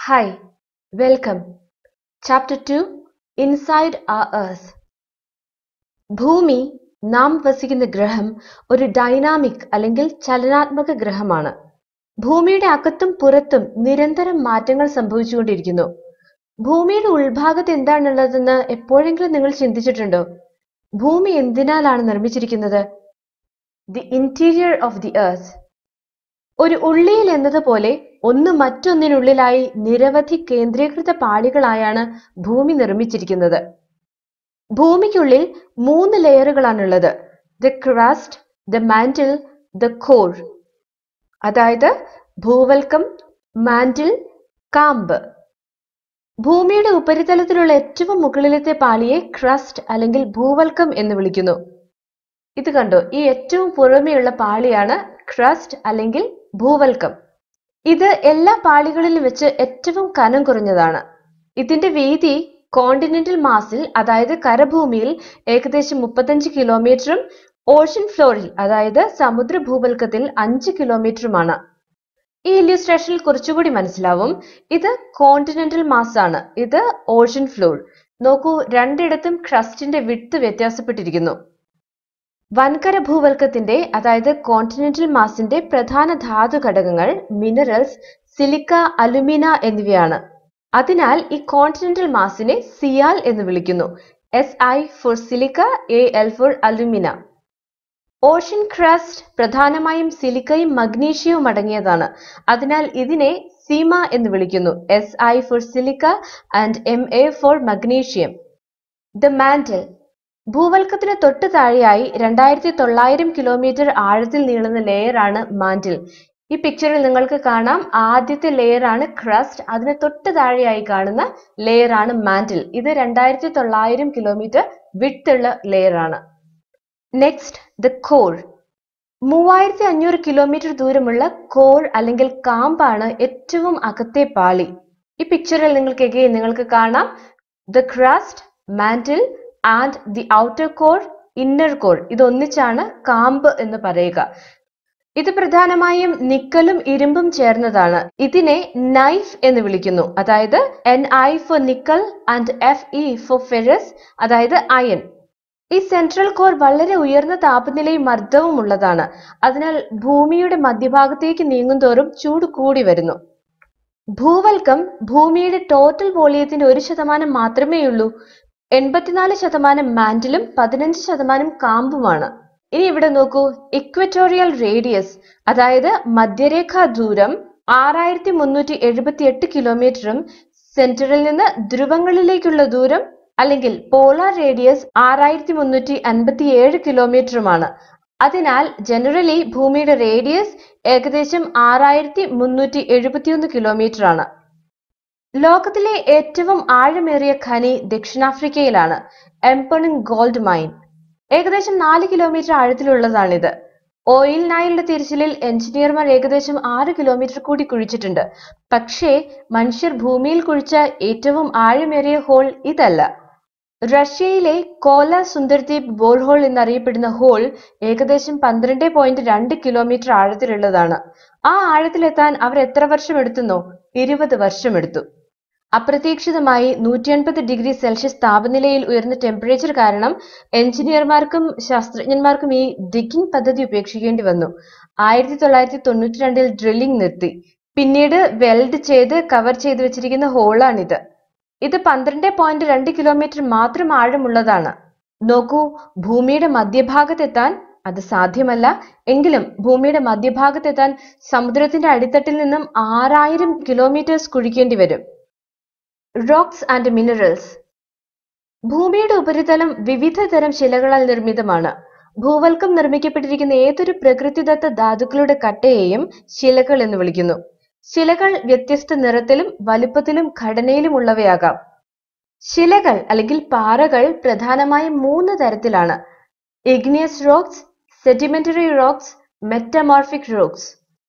Hi, welcome. Chapter 2 Inside Our Earth. ഭൂമി നാം വസിക്കുന്ന ഗ്രഹം ഒരു ഡൈനാമിക് അല്ലെങ്കിൽ ചലനാത്മക ഗ്രഹമാണ് ഭൂമിയുടെ അകത്തും പുറത്തും നിരന്തരം മാറ്റങ്ങൾ സംഭവിച്ചുകൊണ്ടിരിക്കുന്നു ഭൂമിയുടെ ഉൾഭാഗത്ത് എന്താണുള്ളതെന്ന് എപ്പോഴെങ്കിലും നിങ്ങൾ ചിന്തിച്ചിട്ടുണ്ടോ ഭൂമി എന്തിനാലാണ് നിർമ്മിച്ചിരിക്കുന്നത് the interior of the earth ഒരു ഉള്ളിയിൽ എന്നതുപോലെ ഒന്ന് മറ്റൊന്നിനുള്ളിലായി നിരവധി കേന്ദ്രീകൃത പാളികളായാണ് ഭൂമി നിർമ്മിച്ചിരിക്കുന്നത് ഭൂമിക്കുള്ളിൽ മൂന്ന് ലെയറുകളാണുള്ളത് the crust the mantle the core അതായത് ഭൂവൽക്കം മാൻറ്റിൽ കാമ്പ് ഭൂമിയുടെ ഉപരിതലത്തിലുള്ള ഏറ്റവും മുകളിലത്തെ പാളിയെ ക്രസ്റ്റ് അല്ലെങ്കിൽ ഭൂവൽക്കം എന്ന് വിളിക്കുന്നു ഇത് കണ്ടോ ഈ ഏറ്റവും പുറമെയുള്ള പാളിയാണ് ക്രസ്റ്റ് അല്ലെങ്കിൽ ഭൂവൽക്കം ഇത് എല്ലാ പാളികളിലും വെച്ച് ഏറ്റവും കനം കുറഞ്ഞതാണ് ഇതിന്റെ വീതി കോണ്ടിനെന്റൽ മാസിൽ അതായത് കരഭൂമിയിൽ ഏകദേശം മുപ്പത്തഞ്ച് കിലോമീറ്ററും ഓഷ്യൻ ഫ്ലോറിൽ അതായത് സമുദ്ര ഭൂവൽക്കത്തിൽ അഞ്ച് കിലോമീറ്ററുമാണ് ഈ ഇല്ലുസ്ട്രേഷനിൽ കുറച്ചുകൂടി മനസ്സിലാവും ഇത് കോണ്ടിനെന്റൽ മാസ് ആണ് ഇത് ഓഷ്യൻ ഫ്ലോർ നോക്കൂ രണ്ടിടത്തും ക്രസ്റ്റിന്റെ വിട്ട് വ്യത്യാസപ്പെട്ടിരിക്കുന്നു വൻകര ഭൂവൽക്കത്തിന്റെ അതായത് കോണ്ടിനെന്റൽ മാസിന്റെ പ്രധാന ധാതു ഘടകങ്ങൾ മിനറൽസ് സിലിക്ക അലുമിന എന്നിവയാണ് അതിനാൽ ഈ കോണ്ടിനെന്റൽ മാസിനെ സിയാൽ എന്ന് വിളിക്കുന്നു S I for silica A L for alumina ocean crust പ്രധാനമായും സിലിക്കയും മഗ്നീഷ്യവും അടങ്ങിയതാണ് അതിനാൽ ഇതിനെ സീമ എന്ന് വിളിക്കുന്നു S I for silica and M A for magnesium the mantle ഭൂവൽക്കത്തിന് തൊട്ട് താഴെയായി രണ്ടായിരത്തി തൊള്ളായിരം കിലോമീറ്റർ ആഴത്തിൽ നീളുന്ന ലെയറാണ് മാൻറ്റിൽ ഈ പിക്ചറിൽ നിങ്ങൾക്ക് കാണാം ആദ്യത്തെ ലെയർ ആണ് ക്രസ്റ്റ് അതിന് തൊട്ട് താഴെയായി കാണുന്ന ലെയർ ആണ് മാൻറ്റിൽ ഇത് രണ്ടായിരത്തി തൊള്ളായിരം കിലോമീറ്റർ വിട്ടുള്ള ലെയർ ആണ് നെക്സ്റ്റ് ദ കോർ മൂവായിരത്തി അഞ്ഞൂറ് കിലോമീറ്റർ ദൂരമുള്ള കോർ അല്ലെങ്കിൽ കാമ്പാണ് ഏറ്റവും അകത്തെ പാളി ഈ പിക്ചറിൽ നിങ്ങൾക്ക് എഗെയിൻ നിങ്ങൾക്ക് കാണാം the crust mantle and the outer core inner core ഇതൊന്നിച്ചാണ് കാമ്പ് എന്ന് പറയുക ഇത് പ്രധാനമായും നിക്കലും ഇരുമ്പും ചേർന്നതാണ് ഇതിനെ നൈഫ് എന്ന് വിളിക്കുന്നു അതായത് N I for nickel and F E for ferrous അതായത് അയൺ ഈ സെൻട്രൽ കോർ വളരെ ഉയർന്ന താപനിലയും മർദ്ദവും ഉള്ളതാണ് അതിനാൽ ഭൂമിയുടെ മധ്യഭാഗത്തേക്ക് നീങ്ങുന്തോറും ചൂട് കൂടി വരുന്നു ഭൂവൽക്കം ഭൂമിയുടെ ടോട്ടൽ വോളിയത്തിന്റെ ഒരു ശതമാനം മാത്രമേ ഉള്ളൂ എൺപത്തിനാല് ശതമാനം മാൻറ്റിലും പതിനഞ്ച് ശതമാനം കാമ്പുമാണ് ഇനി ഇവിടെ നോക്കൂ ഇക്വറ്റോറിയൽ റേഡിയസ് അതായത് മധ്യരേഖാ ദൂരം ആറായിരത്തി മുന്നൂറ്റി എഴുപത്തി എട്ട് കിലോമീറ്ററും സെന്ററിൽ നിന്ന് ധ്രുവങ്ങളിലേക്കുള്ള ദൂരം അല്ലെങ്കിൽ പോളാർ റേഡിയസ് ആറായിരത്തി മുന്നൂറ്റി അൻപത്തി ഏഴ് കിലോമീറ്ററുമാണ് അതിനാൽ ജനറലി ഭൂമിയുടെ റേഡിയസ് ഏകദേശം ആറായിരത്തി മുന്നൂറ്റി എഴുപത്തിയൊന്ന് കിലോമീറ്റർ ആണ് ലോകത്തിലെ ഏറ്റവും ആഴമേറിയ ഖനി ദക്ഷിണാഫ്രിക്കയിലാണ് എംപണിങ് ഗോൾഡ് മൈൻ ഏകദേശം നാല് കിലോമീറ്റർ ആഴത്തിലുള്ളതാണിത് ഓയിൽ നൈലിന്റെ തിരച്ചിലിൽ എഞ്ചിനീയർമാർ ഏകദേശം ആറ് കിലോമീറ്റർ കൂടി കുഴിച്ചിട്ടുണ്ട് പക്ഷേ മനുഷ്യർ ഭൂമിയിൽ കുഴിച്ച ഏറ്റവും ആഴമേറിയ ഹോൾ ഇതല്ല റഷ്യയിലെ കോല സുന്ദർദ്വീപ് ബോർഹോൾ എന്നറിയപ്പെടുന്ന ഹോൾ ഏകദേശം പന്ത്രണ്ട് പോയിന്റ് രണ്ട് കിലോമീറ്റർ ആഴത്തിലുള്ളതാണ് ആ ആഴത്തിലെത്താൻ അവർ എത്ര വർഷം എടുത്തുന്നോ ഇരുപത് വർഷം എടുത്തു അപ്രതീക്ഷിതമായി നൂറ്റി അൻപത് ഡിഗ്രി സെൽഷ്യസ് താപനിലയിൽ ഉയർന്ന ടെമ്പറേച്ചർ കാരണം എഞ്ചിനീയർമാർക്കും ശാസ്ത്രജ്ഞന്മാർക്കും ഈ ഡിഗിംഗ് പദ്ധതി ഉപേക്ഷിക്കേണ്ടി വന്നു ആയിരത്തി തൊള്ളായിരത്തി തൊണ്ണൂറ്റി രണ്ടിൽ ഡ്രില്ലിംഗ് നിർത്തി പിന്നീട് വെൽഡ് ചെയ്ത് കവർ ചെയ്ത് വെച്ചിരിക്കുന്ന ഹോളാണിത് ഇത് പന്ത്രണ്ട് പോയിന്റ് രണ്ട് കിലോമീറ്റർ മാത്രം ആഴമുള്ളതാണ് നോക്കൂ ഭൂമിയുടെ മധ്യഭാഗത്തെത്താൻ അത് സാധ്യമല്ല എങ്കിലും ഭൂമിയുടെ മധ്യഭാഗത്തെത്താൻ സമുദ്രത്തിന്റെ അടിത്തട്ടിൽ നിന്നും ആറായിരം കിലോമീറ്റേഴ്സ് കുഴിക്കേണ്ടി വരും റോക്സ് ആൻഡ് മിനറൽസ് ഭൂമിയുടെ ഉപരിതലം വിവിധ തരം ശിലകളാൽ നിർമ്മിതമാണ് ഭൂവൽക്കം നിർമ്മിക്കപ്പെട്ടിരിക്കുന്ന ഏതൊരു പ്രകൃതിദത്ത ധാതുക്കളുടെ കട്ടയെയും ശിലകൾ എന്ന് വിളിക്കുന്നു ശിലകൾ വ്യത്യസ്ത നിറത്തിലും വലുപ്പത്തിലും ഘടനയിലും ഉള്ളവയാകാം ശിലകൾ അല്ലെങ്കിൽ പാറകൾ പ്രധാനമായും മൂന്ന് തരത്തിലാണ് igneous rocks sedimentary rocks metamorphic rocks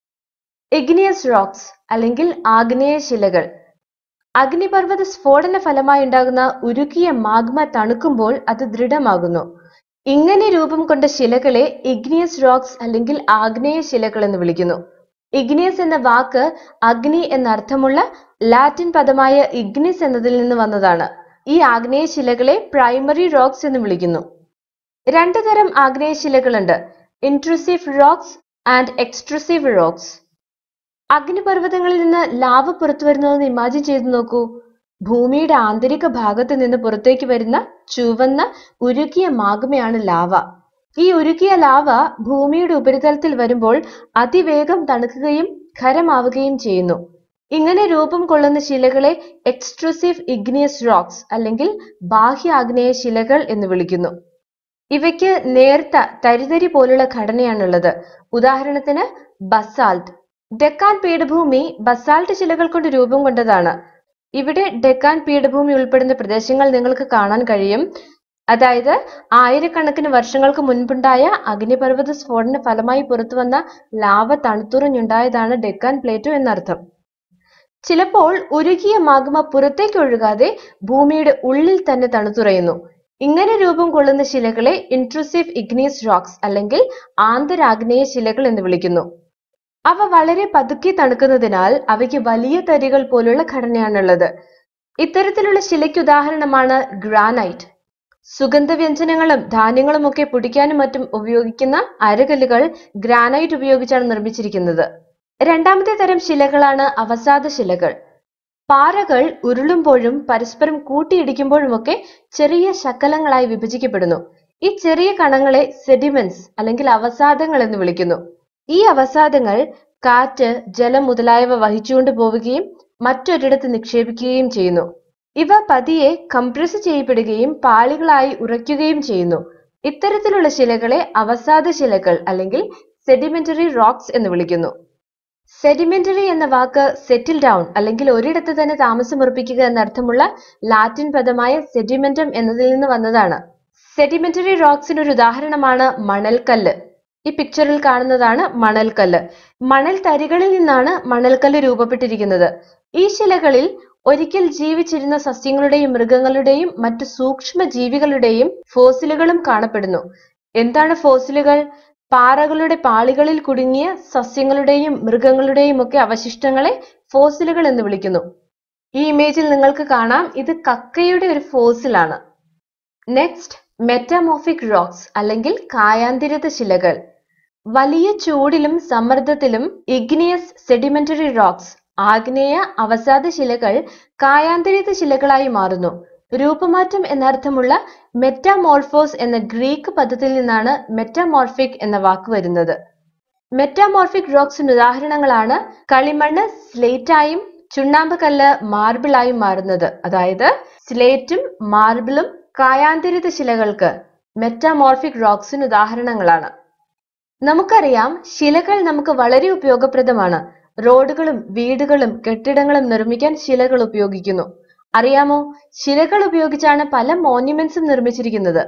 igneous rocks അല്ലെങ്കിൽ ആഗ്നേയ ശിലകൾ അഗ്നിപർവ്വത സ്ഫോടന ഫലമായി ഉണ്ടാകുന്ന ഉരുകിയ മാഗ്മ തണുക്കുമ്പോൾ അത് ദൃഢമാകുന്നു ഇങ്ങനെ രൂപം കൊണ്ട ശിലകളെ ഇഗ്നിയസ് റോക്സ് അല്ലെങ്കിൽ ആഗ്നേയ ശിലകൾ എന്ന് വിളിക്കുന്നു ഇഗ്നിയസ് എന്ന വാക്ക് അഗ്നി എന്നർത്ഥമുള്ള ലാറ്റിൻ പദമായ ഇഗ്നിസ് എന്നതിൽ നിന്ന് വന്നതാണ് ഈ ആഗ്നേയശിലകളെ പ്രൈമറി റോക്സ് എന്ന് വിളിക്കുന്നു രണ്ടു തരം ആഗ്നേയശിലകളുണ്ട് intrusive rocks and extrusive rocks അഗ്നിപർവ്വതങ്ങളിൽ നിന്ന് ലാവ പുറത്തു വരുന്നതെന്ന് ഇമാജിൻ ചെയ്തു നോക്കൂ ഭൂമിയുടെ ആന്തരിക ഭാഗത്ത് നിന്ന് പുറത്തേക്ക് വരുന്ന ചുവന്ന ഉരുകിയ മാഗ്മയാണ് ലാവ ഈ ഉരുകിയ ലാവ ഭൂമിയുടെ ഉപരിതലത്തിൽ വരുമ്പോൾ അതിവേഗം തണുക്കുകയും ഖരമാവുകയും ചെയ്യുന്നു ഇങ്ങനെ രൂപം കൊള്ളുന്ന ശിലകളെ എക്സ്ട്രൂസീവ് ഇഗ്നിയസ് റോക്സ് അല്ലെങ്കിൽ ബാഹ്യ ആഗ്നേയ ശിലകൾ എന്ന് വിളിക്കുന്നു ഇവയ്ക്ക് നേർത്ത തരിതരി പോലുള്ള ഘടനയാണുള്ളത് ഉദാഹരണത്തിന് ബസാൾട്ട് ഡെക്കാൻ പീഠഭൂമി ബസാൾട്ട് ശിലകൾ കൊണ്ട് രൂപം കൊണ്ടതാണ് ഇവിടെ ഡെക്കാൻ പീഠഭൂമി ഉൾപ്പെടുന്ന പ്രദേശങ്ങൾ നിങ്ങൾക്ക് കാണാൻ കഴിയും അതായത് ആയിരക്കണക്കിന് വർഷങ്ങൾക്ക് മുൻപുണ്ടായ അഗ്നിപർവ്വത സ്ഫോടന ഫലമായി പുറത്തുവന്ന ലാവ തണുത്തുറഞ്ഞുണ്ടായതാണ് ഡെക്കാൻ പ്ലേറ്റോ എന്നർത്ഥം ചിലപ്പോൾ ഉരുകിയ മാഗ്മ പുറത്തേക്ക് ഒഴുകാതെ ഭൂമിയുടെ ഉള്ളിൽ തന്നെ തണുത്തുറയുന്നു ഇങ്ങനെ രൂപം കൊള്ളുന്ന ശിലകളെ ഇൻട്രൂസീവ് ഇഗ്നിയസ് റോക്സ് അല്ലെങ്കിൽ ആന്തരാഗ്നേയ ശിലകൾ എന്ന് വിളിക്കുന്നു അവ വളരെ പതുക്കെ തണുക്കുന്നതിനാൽ അവയ്ക്ക് വലിയ തരികൾ പോലുള്ള ഘടനയാണുള്ളത് ഇത്തരത്തിലുള്ള ശിലയ്ക്ക് ഉദാഹരണമാണ് ഗ്രാനൈറ്റ് സുഗന്ധവ്യഞ്ജനങ്ങളും ധാന്യങ്ങളും ഒക്കെ പൊടിക്കാനും മറ്റും ഉപയോഗിക്കുന്ന അരകല്ലുകൾ ഗ്രാനൈറ്റ് ഉപയോഗിച്ചാണ് നിർമ്മിച്ചിരിക്കുന്നത് രണ്ടാമത്തെ തരം ശിലകളാണ് അവസാദ ശിലകൾ പാറകൾ ഉരുളുമ്പോഴും പരസ്പരം കൂട്ടിയിടിക്കുമ്പോഴുമൊക്കെ ചെറിയ ശകലങ്ങളായി വിഭജിക്കപ്പെടുന്നു ഈ ചെറിയ കണങ്ങളെ സെഡിമെന്റ്സ് അല്ലെങ്കിൽ അവസാദങ്ങൾ എന്ന് വിളിക്കുന്നു ഈ അവസാദങ്ങൾ കാറ്റ് ജലം മുതലായവ വഹിച്ചുകൊണ്ട് പോവുകയും മറ്റൊരിടത്ത് നിക്ഷേപിക്കുകയും ചെയ്യുന്നു ഇവ പതിയെ കംപ്രസ് ചെയ്യപ്പെടുകയും പാളികളായി ഉറയ്ക്കുകയും ചെയ്യുന്നു ഇത്തരത്തിലുള്ള ശിലകളെ അവസാദ ശിലകൾ അല്ലെങ്കിൽ സെഡിമെന്ററി റോക്സ് എന്ന് വിളിക്കുന്നു സെഡിമെന്ററി എന്ന വാക്ക് സെറ്റിൽ ഡൗൺ അല്ലെങ്കിൽ ഒരിടത്ത് തന്നെ താമസമുറപ്പിക്കുക എന്നർത്ഥമുള്ള ലാറ്റിൻ പദമായ സെഡിമെന്റം എന്നതിൽ നിന്ന് വന്നതാണ് സെഡിമെന്ററി റോക്സിന് ഒരു ഉദാഹരണമാണ് മണൽക്കല്ല് ഈ പിക്ചറിൽ കാണുന്നതാണ് മണൽക്കല്ല് മണൽ തരികളിൽ നിന്നാണ് മണൽക്കല്ല് രൂപപ്പെട്ടിരിക്കുന്നത് ഈ ശിലകളിൽ ഒരിക്കൽ ജീവിച്ചിരുന്ന സസ്യങ്ങളുടെയും മൃഗങ്ങളുടെയും മറ്റു സൂക്ഷ്മ ജീവികളുടെയും ഫോസിലുകളും കാണപ്പെടുന്നു എന്താണ് ഫോസിലുകൾ പാറകളുടെ പാളികളിൽ കുടുങ്ങിയ സസ്യങ്ങളുടെയും മൃഗങ്ങളുടെയും ഒക്കെ അവശിഷ്ടങ്ങളെ ഫോസിലുകൾ എന്ന് വിളിക്കുന്നു ഈ ഇമേജിൽ നിങ്ങൾക്ക് കാണാം ഇത് കക്കയുടെ ഒരു ഫോസിലാണ് നെക്സ്റ്റ് മെറ്റാമോഫിക് റോക്സ് അല്ലെങ്കിൽ കായാന്തരിത ശിലകൾ വലിയ ചൂടിലും സമ്മർദ്ദത്തിലും ഇഗ്നിയസ് സെഡിമെന്ററി റോക്സ് ആഗ്നേയ അവസാദ ശിലകൾ കായാന്തരിത ശിലകളായി മാറുന്നു രൂപമാറ്റം എന്നർത്ഥമുള്ള മെറ്റാമോർഫോസ് എന്ന ഗ്രീക്ക് പദത്തിൽ നിന്നാണ് മെറ്റാമോർഫിക് എന്ന വാക്ക് വരുന്നത് മെറ്റാമോർഫിക് റോക്സിന് ഉദാഹരണങ്ങളാണ് കളിമണ്ണ് സ്ലേറ്റായും ചുണ്ണാമ്പ് കല്ല് മാർബിളായും മാറുന്നത് അതായത് സ്ലേറ്റും മാർബിളും കായാന്തരിത ശിലകൾക്ക് മെറ്റാമോർഫിക് റോക്സിന് ഉദാഹരണങ്ങളാണ് നമുക്കറിയാം ശിലകൾ നമുക്ക് വളരെ ഉപയോഗപ്രദമാണ് റോഡുകളും വീടുകളും കെട്ടിടങ്ങളും നിർമ്മിക്കാൻ ശിലകൾ ഉപയോഗിക്കുന്നു അറിയാമോ ശിലകൾ ഉപയോഗിച്ചാണ് പല മോണ്യുമെന്റ്സും നിർമ്മിച്ചിരിക്കുന്നത്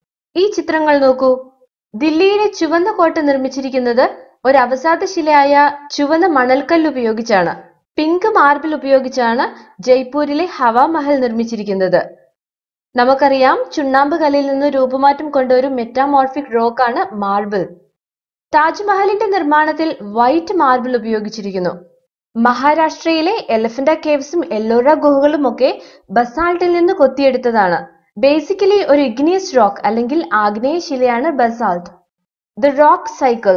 ഈ ചിത്രങ്ങൾ നോക്കൂ ദില്ലിയിലെ ചുവന്ന കോട്ട നിർമ്മിച്ചിരിക്കുന്നത് ഒരു അവസാദ ശിലയായ ചുവന്ന മണൽക്കല്ല് ഉപയോഗിച്ചാണ് പിങ്ക് മാർബിൾ ഉപയോഗിച്ചാണ് ജയ്പൂരിലെ ഹവാ മഹൽ നിർമ്മിച്ചിരിക്കുന്നത് നമുക്കറിയാം ചുണ്ണാമ്പ് കല്ലിൽ നിന്ന് രൂപമാറ്റം കൊണ്ട ഒരു മെറ്റാമോർഫിക് റോക്കാണ് മാർബിൾ താജ്മഹലിന്റെ നിർമ്മാണത്തിൽ വൈറ്റ് മാർബിൾ ഉപയോഗിച്ചിരിക്കുന്നു മഹാരാഷ്ട്രയിലെ എലഫന്റ കേവ്സും എല്ലോറ ഗുഹകളും ഒക്കെ ബസാൾട്ടിൽ നിന്ന് കൊത്തിയെടുത്തതാണ് ബേസിക്കലി ഒരു ഇഗ്നിയസ് റോക്ക് അല്ലെങ്കിൽ ആഗ്നേയ ശിലയാണ് ബസാൾട്ട് ദ റോക്ക് സൈക്കിൾ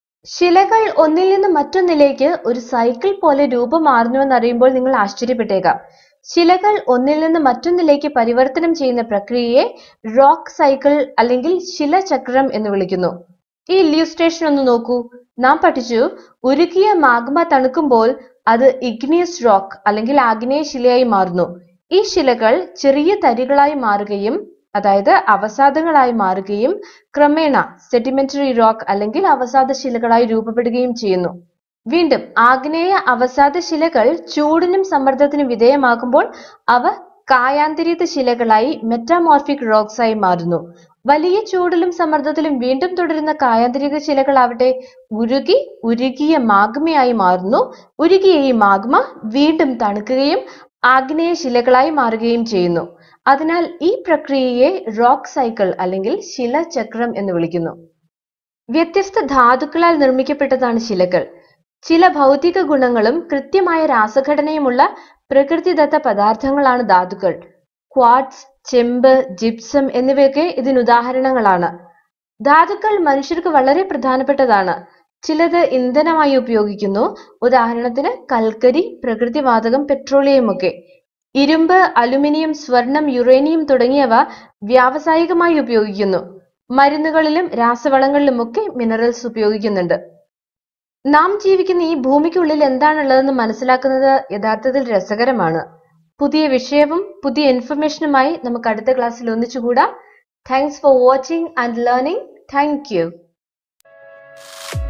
ശിലകൾ ഒന്നിൽ നിന്ന് മറ്റൊന്നിലേക്ക് ഒരു സൈക്കിൾ പോലെ രൂപം മാറുന്നുവെന്ന് അറിയുമ്പോൾ നിങ്ങൾ ആശ്ചര്യപ്പെട്ടേക്കാം ശിലകൾ ഒന്നിൽ നിന്ന് മറ്റൊന്നിലേക്ക് പരിവർത്തനം ചെയ്യുന്ന പ്രക്രിയയെ റോക്ക് സൈക്കിൾ അല്ലെങ്കിൽ ശിലചക്രം എന്ന് വിളിക്കുന്നു ഈ ഇല്യൂസ്ട്രേഷൻ ഒന്ന് നോക്കൂ നാം പഠിച്ചു ഉരുകിയ മാഗ്മ തണുക്കുമ്പോൾ അത് ഇഗ്നിയസ് റോക്ക് അല്ലെങ്കിൽ ആഗ്നേയ ശിലയായി മാറുന്നു ഈ ശിലകൾ ചെറിയ തരികളായി മാറുകയും അതായത് അവസാദങ്ങളായി മാറുകയും ക്രമേണ സെഡിമെന്ററി റോക്ക് അല്ലെങ്കിൽ അവസാദ ശിലകളായി രൂപപ്പെടുകയും ചെയ്യുന്നു വീണ്ടും ആഗ്നേയ അവസാദ ശിലകൾ ചൂടിനും സമ്മർദ്ദത്തിനും വിധേയമാകുമ്പോൾ അവ കായാന്തരിത ശിലകളായി മെറ്റാമോർഫിക് റോക്സ് ആയി മാറുന്നു വലിയ ചൂടിലും സമ്മർദ്ദത്തിലും വീണ്ടും തുടരുന്ന കായാന്തരിക ശിലകളാവട്ടെ ഉരുകി ഉരുകിയ മാഗ്മയായി മാറുന്നു ഉരുകിയ ഈ മാഗ്മ വീണ്ടും തണുക്കുകയും ആഗ്നേയ ശിലകളായി മാറുകയും ചെയ്യുന്നു അതിനാൽ ഈ പ്രക്രിയയെ റോക്ക് സൈക്കിൾ അല്ലെങ്കിൽ ശിലചക്രം എന്ന് വിളിക്കുന്നു വ്യത്യസ്ത ധാതുക്കളാൽ നിർമ്മിക്കപ്പെട്ടതാണ് ശിലകൾ ചില ഭൗതിക ഗുണങ്ങളും കൃത്യമായ രാസഘടനയുമുള്ള പ്രകൃതിദത്ത പദാർത്ഥങ്ങളാണ് ധാതുക്കൾ ക്വാർട്സ് ചെമ്പ് ജിപ്സം എന്നിവയൊക്കെ ഇതിന് ഉദാഹരണങ്ങളാണ് ധാതുക്കൾ മനുഷ്യർക്ക് വളരെ പ്രധാനപ്പെട്ടതാണ് ചിലത് ഇന്ധനമായി ഉപയോഗിക്കുന്നു ഉദാഹരണത്തിന് കൽക്കരി പ്രകൃതിവാതകം പെട്രോളിയം ഒക്കെ ഇരുമ്പ് അലുമിനിയം സ്വർണം യുറേനിയം തുടങ്ങിയവ വ്യാവസായികമായി ഉപയോഗിക്കുന്നു മരുന്നുകളിലും രാസവളങ്ങളിലുമൊക്കെ മിനറൽസ് ഉപയോഗിക്കുന്നുണ്ട് നാം ജീവിക്കുന്ന ഈ ഭൂമിക്കുള്ളിൽ എന്താണുള്ളതെന്ന് മനസ്സിലാക്കുന്നത് യഥാർത്ഥത്തിൽ രസകരമാണ് പുതിയ വിഷയവും പുതിയ ഇൻഫർമേഷനുമായി നമുക്ക് അടുത്ത ക്ലാസ്സിൽ ഒന്നിച്ചുകൂടാം thanks for watching and learning thank U